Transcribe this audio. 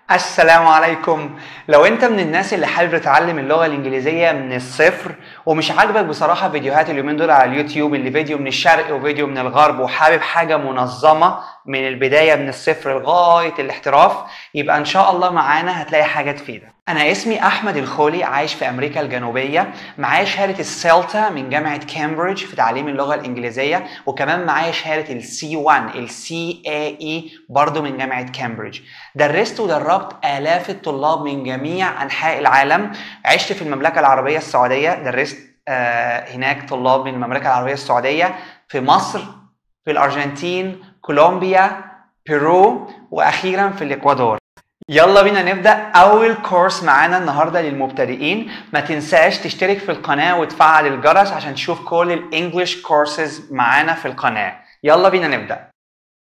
السلام عليكم لو انت من الناس اللي حابب تتعلم اللغه الانجليزيه من الصفر ومش عاجبك بصراحه فيديوهات اليومين دول على اليوتيوب اللي فيديو من الشرق وفيديو من الغرب وحابب حاجه منظمه من البدايه من الصفر لغايه الاحتراف يبقى ان شاء الله معانا هتلاقي حاجه تفيدك انا اسمي احمد الخولي عايش في امريكا الجنوبيه معايا شهاده السيلتا من جامعه كامبريدج في تعليم اللغه الانجليزيه وكمان معايا شهاده السي 1 السي اي اي برضه من جامعه كامبريدج درست ودربت الاف الطلاب من جميع انحاء العالم عشت في المملكه العربيه السعوديه درست آه هناك طلاب من المملكه العربيه السعوديه في مصر في الارجنتين كولومبيا بيرو واخيرا في الاكوادور يلا بينا نبدا اول كورس معانا النهارده للمبتدئين ما تنساش تشترك في القناه وتفعل الجرس عشان تشوف كل الانجليش كورسز معانا في القناه يلا بينا نبدا